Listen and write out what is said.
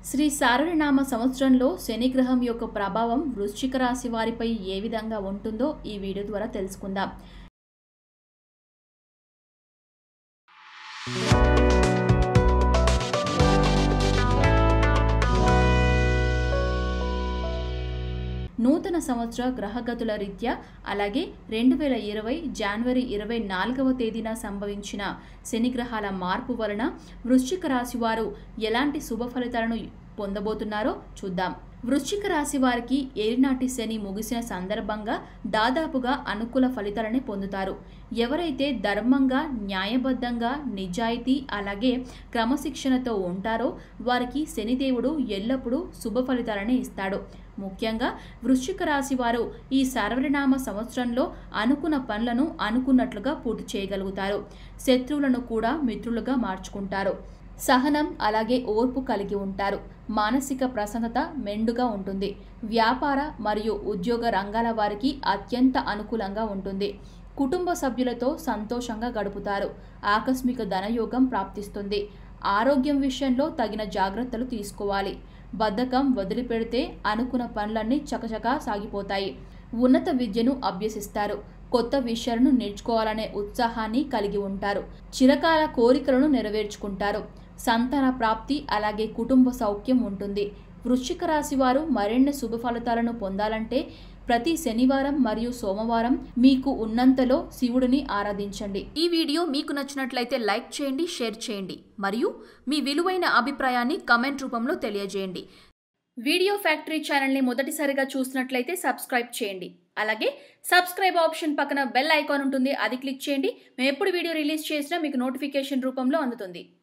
శ్రీ సారళనామ సంవత్సరంలో శనిగ్రహం యొక్క ప్రభావం వృశ్చిక రాశి వారిపై ఏ విధంగా ఉంటుందో ఈ వీడియో ద్వారా తెలుసుకుందాం నూతన సంవత్సర గ్రహగతుల రీత్యా అలాగే రెండు వేల ఇరవై జనవరి ఇరవై నాలుగవ తేదీన సంభవించిన శనిగ్రహాల మార్పు వలన వృశ్చిక రాశి వారు ఎలాంటి శుభ ఫలితాలను పొందబోతున్నారో చూద్దాం వృశ్చిక రాశి వారికి ఏలినాటి శని ముగిసిన సందర్భంగా దాదాపుగా అనుకూల ఫలితాలని పొందుతారు ఎవరైతే ధర్మంగా న్యాయబద్ధంగా నిజాయితీ అలాగే క్రమశిక్షణతో ఉంటారో వారికి శనిదేవుడు ఎల్లప్పుడూ శుభ ఫలితాలని ఇస్తాడు ముఖ్యంగా వృశ్చిక రాశి వారు ఈ సర్వనామ సంవత్సరంలో అనుకున్న పనులను అనుకున్నట్లుగా పూర్తి చేయగలుగుతారు శత్రువులను కూడా మిత్రులుగా మార్చుకుంటారు సహనం అలాగే ఓర్పు కలిగి ఉంటారు మానసిక ప్రసన్నత మెండుగా ఉంటుంది వ్యాపార మరియు ఉద్యోగ రంగాల వారికి అత్యంత అనుకూలంగా ఉంటుంది కుటుంబ సభ్యులతో సంతోషంగా గడుపుతారు ఆకస్మిక ధనయోగం ప్రాప్తిస్తుంది ఆరోగ్యం విషయంలో తగిన జాగ్రత్తలు తీసుకోవాలి బద్ధకం వదిలిపెడితే అనుకున్న పనులన్నీ చకచకా సాగిపోతాయి ఉన్నత విద్యను అభ్యసిస్తారు కొత్త విషయాలను నేర్చుకోవాలనే ఉత్సాహాన్ని కలిగి ఉంటారు చిరకాల కోరికలను నెరవేర్చుకుంటారు సంతాన ప్రాప్తి అలాగే కుటుంబ సౌఖ్యం ఉంటుంది వృశ్చిక రాశి వారు మరిన్ని శుభ ఫలితాలను పొందాలంటే ప్రతి శనివారం మరియు సోమవారం మీకు ఉన్నంతలో శివుడిని ఆరాధించండి ఈ వీడియో మీకు నచ్చినట్లయితే లైక్ చేయండి షేర్ చేయండి మరియు మీ విలువైన అభిప్రాయాన్ని కమెంట్ రూపంలో తెలియజేయండి వీడియో ఫ్యాక్టరీ ఛానల్ని మొదటిసారిగా చూసినట్లయితే సబ్స్క్రైబ్ చేయండి అలాగే సబ్స్క్రైబ్ ఆప్షన్ పక్కన బెల్ ఐకాన్ ఉంటుంది అది క్లిక్ చేయండి మేము ఎప్పుడు వీడియో రిలీజ్ చేసినా మీకు నోటిఫికేషన్ రూపంలో అందుతుంది